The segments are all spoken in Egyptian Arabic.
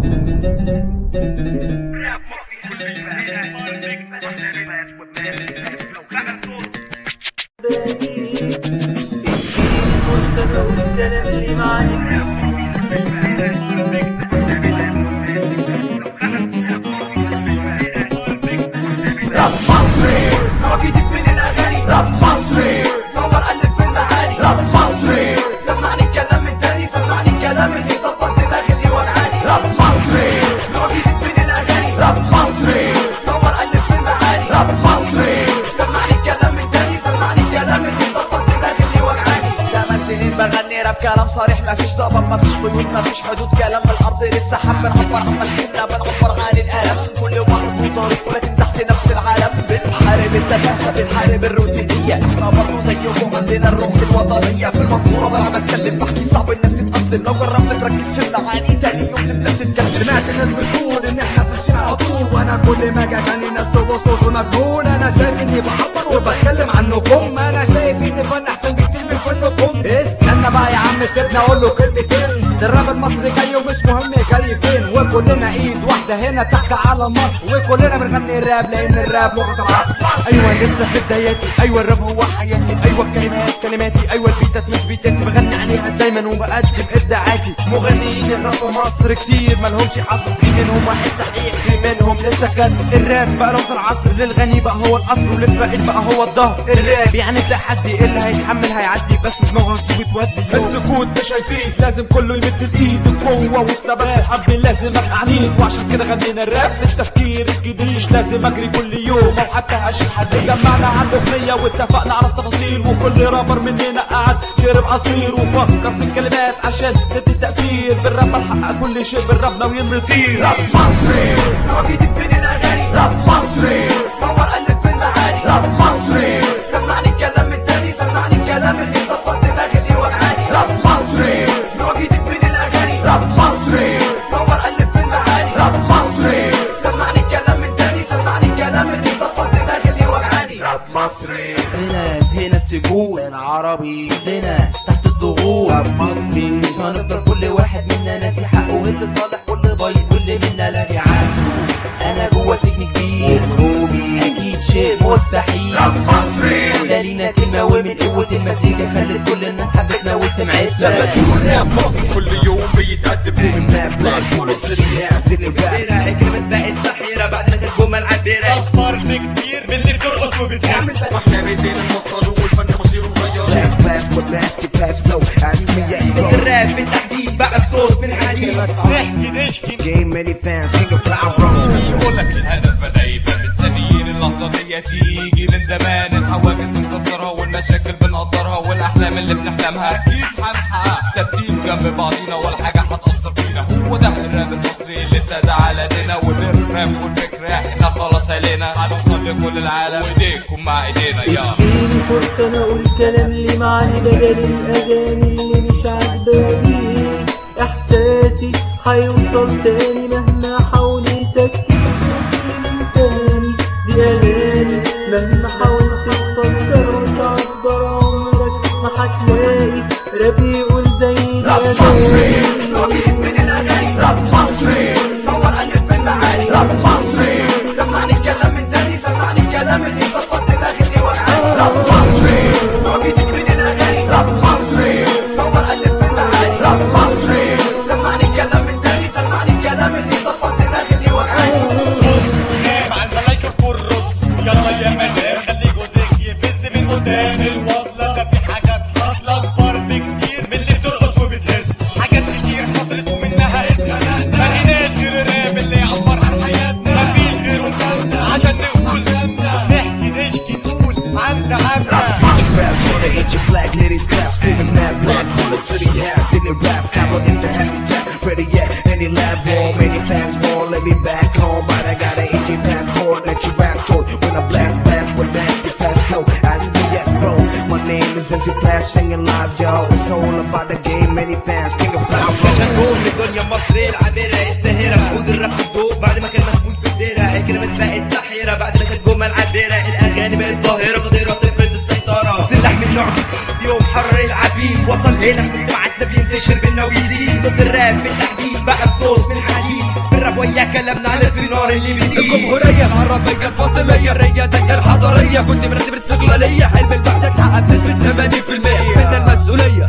راب مصري نوع جديد من الاغاني راب مصري نور الف في المعاني راب مصري سمعني الكلام من تاني سمعني الكلام اللي ظبط دماغي اللي وجعاني راب مصري نوع جديد من الاغاني راب مصري نور الف في المعاني راب مصري سمعني الكلام من تاني سمعني الكلام اللي ظبط دماغي اللي وجعاني ثمان سنين بغني راب كلام صريح مفيش ضبط مفيش قيود مفيش حدود كلام من الارض للسحاب بنعبر عن مشاكلنا بنعبر عن الالم كل واحد له طريق ولكن تحت نفس العالم بنحارب التفاهه بنحارب الروتينيه احنا برضه زيكم عندنا الروح الوطنيه في المنصوره بلعب اتكلم بحكي صعب انك تتاقلم لو جربت تركز في المعاني تاني يوم تبدا تتكلم سمعت الناس بتقول ان احنا في الشارع على طول وانا كل ما اجي اغني الناس تبص تقول مجنون انا شايف اني بعبر وبتكلم عنكم انا شايف ان فن احسن بكتير من فنكم استنى بقى يا عم سيبني اقول له كلمتين ده الراب المصري جاي ومش مهم جاي فين وكلنا ايد واحده هنا تحكي على مصر وكلنا بنغني الراب لان الراب لغه العصر ايوه لسه في بداياتي ايوه الراب هو حياتي ايوه الكلمات كلماتي ايوه البيتات مش بيتاتي بغني عليها دايما وبقدم ابداعاتي مغنيين الراب في مصر كتير مالهمش حصر في منهم واحد صحيح في منهم لسه كسر الراب بقى لغه العصر للغني بقى هو الاصل وللفقير بقى هو الظهر الراب يعني التحدي اللي هيتحمل هيعدي بس دماغك دي بتودي السكوت ده شايفين لازم كله يمد الايد القوة والثبات الحب لازم ابقى عنيد وعشان كده غنينا الراب للتفكير الجديد مش لازم اجري كل يوم او حتى هشيل حديد جمعنا على الاغنية واتفقنا على التفاصيل وكل رابر مننا قعد شرب عصير وفكر في الكلمات عشان تدي تأثير بالراب نحقق كل شيء بالراب ناويين نطير راب مصري نوع جديد من الاغاني راب مصري نور الف في المعاني راب مصري سمعني الكلام من تاني سمعني الكلام اللي ظبط دماغي اللي وجعاني راب مصري نوع جديد من الاغاني راب مصري نور الف في المعاني راب مصري سمعني الكلام من تاني سمعني الكلام اللي ظبط دماغي اللي وجعاني راب مصري ناس هنا السجون انا عربي هنا تحت الضغوط مصري مش هنفضل كل واحد منا ناسي حقه واللي صالح واللي بايظ واللي منا لاغي عنه انا جوه سجن كبير وهروبي اكيد شيء مستحيل راب مصري ولا لينا كلمة ومن قوة المزيكا خلت كل الناس حبتنا وسمعتنا لما تقول راب مصري كل يوم بيتقدم من ماب بلاك كل السري هاز اللي بقى كلمة بقت صحيرة بعد ما الجمل عبيرة اكتر بكتير من اللي بترقص وبتعمل واحنا بايدينا نوصله والفن مصيره مغير Blast, blast, with master pass flow Ask me yeah, flow الراب بالتحديد بقى الصوت من حديد نحكي نشكي Game many fans, king of flower bro يقول لك الهدف بدا يبقى مستنيين اللحظه دي تيجي من زمان الحواجز بنكسرها والمشاكل بنقدرها والاحلام اللي بنحلمها اكيد هنحققها ثابتين جنب بعضينا ولا حاجه هتاثر فينا هو ده الراب المصري اللي ابتدى على ايدينا وبالراب والفكره احنا خلاص علينا هنوصل لكل العالم وايديكم مع ايدينا يا اديني فرصة انا اقول كلام اللي معني بدل الاغاني اللي مش عجباني احساسي هيوصل تاني مهما حاول يسكت صوتي من تاني دي اغاني مهما حاولت تفكر وتعبر عمرك ما هتلاقي راب يقول زي راب مصري نوع جديد من الاغاني راب مصري نور الف في المعاني راب مصري سمعني الكلام من تاني سمعني الكلام اللي ظبط دماغي اللي وجعاني راب مصري نوع جديد من الاغاني راب مصري نور الف في المعاني راب مصري سمعني الكلام من تاني سمعني الكلام اللي ظبط دماغي اللي وجعاني مع الملايكة كرس يلا يا مدام خلي جوزك يفز من قدام الوصلة ده في حاجات حاصلة اكبر بكتير من اللي بترقص وبتهز حاجات كتير حصلت ومنها اتخنقنا ملقيناش غير الراب اللي يعبر عن حياتنا مفيش غيره قدامنا عشان نقول نحكي نشكي نقول عند عبنا Get your rap, wanna hit your flag, ladies clap, screaming mad black. Cool city has in the rap, Cairo is the habitat. Ready yet, any lab wall, many fans wall, let me back home. But I got an AJ passport, let your ass told. When I blast, blast with nasty fast flow. Ask me yes, bro. My name is MC Flash, singing live, yo. It's all about the game, many fans, king of flower. شكوم لدنيا مصر العبيرة الساهرة عود الراب الضوء بعد ما كان مسموح في الديرة الكلمات بقت سحيرة بعد ما كانت جمل عبيرة الأغاني بقت ظاهرة قديرة تفرض السيطرة سلاح من نوع جديد في يوم حرر العبيد وصل هنا مجتمعاتنا بينتشر بالنويزي ضد الراب بالتحديد بقى الصوت من حديد بالراب ويا كلامنا عن الفنار اللي بيجي الجمهورية العربية الفاطمية الريادية الحضارية كنت مرتب الاستقلالية حلم البحث اتحقق بنسبة 80% منا المسؤولية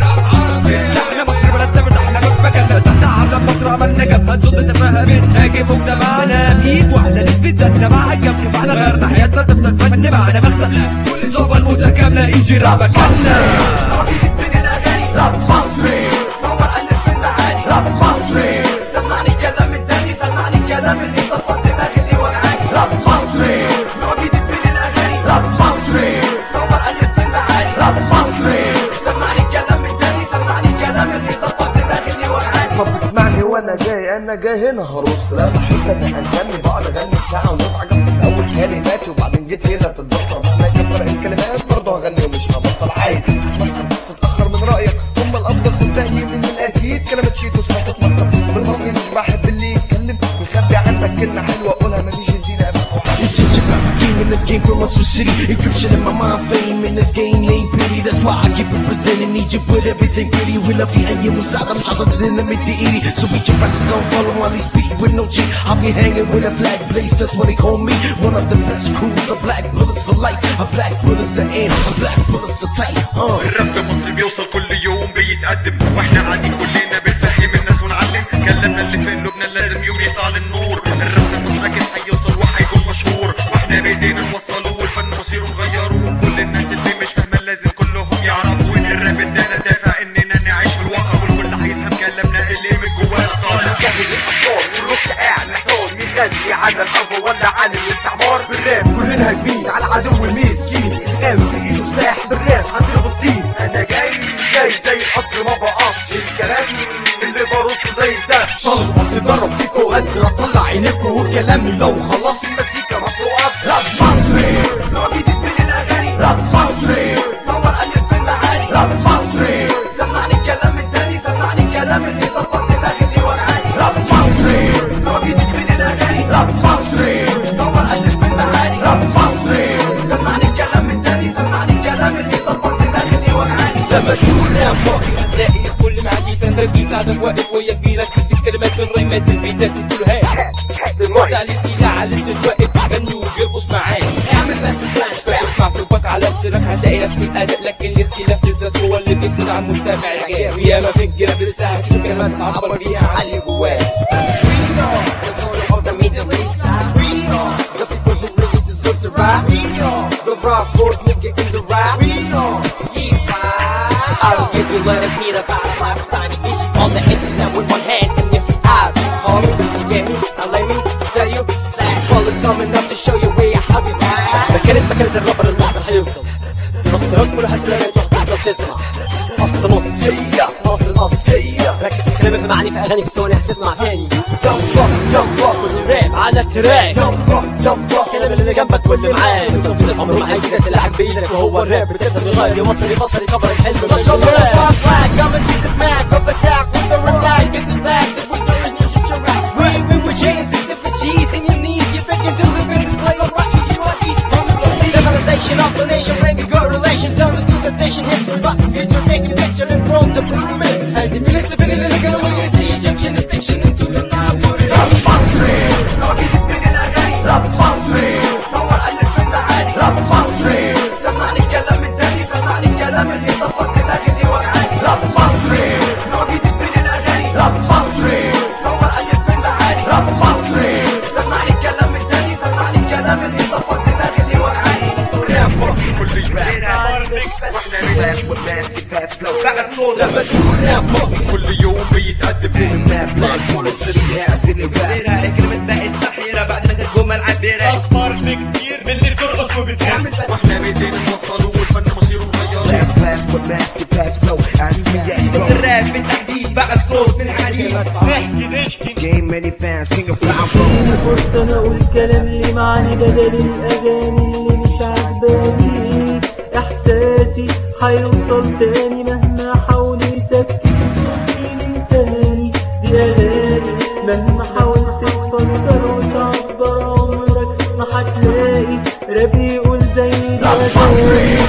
سلاحنا مصر مرتبة احنا في مكاننا تحت علم مصر عملنا جبهة ضد تفاهة بتهاجم مجتمعنا في ايد واحدة نثبت ذاتنا مع الجنب كفاحنا غيرنا حياتنا تفضل فن معنا مخزن كل صوبة المتكاملة يجي ربكنا عقيدة من الاغاني راب مصري نور قلب في المعاني راب مصري سمعني الكلام من تاني سمعني الكلام اللي ظبط دماغي اللي وجعاني راب مصري عقيدة من الاغاني راب مصري نور قلب في المعاني راب مصري سمعني الكلام من تاني سمعني الكلام اللي ظبط دماغي اللي وجعاني طب اسمعني وانا جاي انا جاي هنا هرص لا بحب انا اغني بقعد اغني ساعه ونص عجبني في الاول كلماتي وبعدين جيت هنا تتدخل مهما كان فرق الكلمات برضه هغني ومش هبطل عايز مسخر تتاخر من رايك هم الافضل صدقني من الاكيد كلمه شيتوس ما تتمخر بالمصري مش بحب اللي يتكلم ويخبي عندك كلمه حلوه اقولها مفيش جديده ابدا It's just about the game in this game from Muscle City. Encryption in my mind, fame in this game ain't pity. That's why I keep it presenting Egypt with everything pretty. We love you and you مساعدة مش عضلة لنا مدي ايدي. So beat your practice, gon' follow while they speak with no cheat. I'll be hanging with a flag blaze, that's what they call me. One of the best crews, a black bullets for life. A black bullets the end, a black bullets the tight. Uh. الراب في مصر بيوصل كل يوم بيتقدم واحنا قاعدين كلنا بنفهم الناس ونعلم كلامنا اللي في قلوبنا لازم يوم يطلع للنور الراب في مصر اكيد هيوصل وهيكون مشهور واحنا بايدينا نوصله والفن مصيره نغيره كل الناس اللي مش فاهمه لازم كلهم يعرفوا ان الراب ادانا دافع اننا نعيش في الواقع والكل هيفهم كلامنا اللي من جوانا طالع جهز الابطال والروح قاعد محتار يغني على الارض ولا عن الاستعمار بالراب كلنا هاجمين على العدو المسكين اسقام في ايده سلاح بالراب هنضرب الطين انا جاي جاي زي القطر ما بقفش الكلام اللي برصه زي الدبش صلوا بتضرب فيكوا قادر اطلع عينيكوا وكلامي لو خلص المزيكا ما بتوقفش راب مصري نوع جديد من الاغاني راب مصري نور قلب في المعاني راب مصري سمعني الكلام من تاني سمعني الكلام اللي ظبط دماغي اللي وجعاني راب مصري نوع جديد من الاغاني راب مصري نور قلب في المعاني راب مصري سمعني الكلام من تاني سمعني الكلام اللي ظبط دماغي اللي وجعاني لما تقول يا مصري هتلاقي الكل معاك يساندك بيساعدك واقف وياك بيركز في الكلمات الريمات البيتات تقولها بص على السيدة على السيد واقف غني وبيرقص معاك اعمل بس فلاش باك اسمع فوقك على التراك هتلاقي نفس الاداء لكن الاختلاف الذات هو اللي بيفرق عن المستمع الجاي وياما في الجراب لسه هتشوف كلمات تعبر بيها عن اللي جواك We are the soul of the Middle East side. We are the people who really deserve to ride. We are the raw force nigga in the ride. We are E5. I'll give you let it beat about a lifestyle issue. All the hits now with one hand and if you have all get me, now let me tell you that bullet's coming up to show you where you have it at. مكانة مكانة الرابر المصري هيفضل نص رجل هتلاقي تفضل تسمع اصل نص هي اصل اصل هي ركز في كلامي في معاني في اغاني في ثواني هتسمع تاني يلا يلا كل راب على التراك يلا يلا الكلام اللي جنبك واللي معاك توفيق الامر ما هيجي تلعب بايدك وهو الراب بتقدر يغير مصري مصري يكبر الحلم Civilization of the nation, bringing good relations Turn to the station, hits the buses Get your taking picture in front of the pyramid And if you live to figure it out, when you see Egyptian fiction into the night Put it up مصري نوع جديد من الاغاني راب مصري نور قلب في المعاني راب مصري سمعني الكلام من تاني سمعني الكلام اللي ظبط دماغي اللي وجعاني راب مصري نوع جديد من الاغاني راب مصري نور قلب في المعاني راب مصري سمعني الكلام من تاني سمعني الكلام اللي ظبط دماغي اللي وجعاني كل يوم واحنا فلاش والماسك فاست فلو بقى الصوت لما تقول راب مصري كل يوم بيتقدم بلاك بول سيتي هاز اللي بقى كلمة بقت سحيرة بعد ما كانت جمل عبيرة اكبر بكتير من اللي بترقص وبتهز واحنا بايدينا نوصله والفن مصيره نغيره فلاش فلاش والماسك فاست فلو از مي الراب بالتحديد بقى الصوت من حديد نحكي نشكي Game many fans, king of flower bro فرصة انا اقول كلام اللي معني بدل الاغاني اللي مش عجباني احساسي هيوصل تاني مهما حاول يسكت صوتي من تاني دي اغاني مهما حاولت تفكر وتعبر عمرك ما هتلاقي راب يقول زي دي اغاني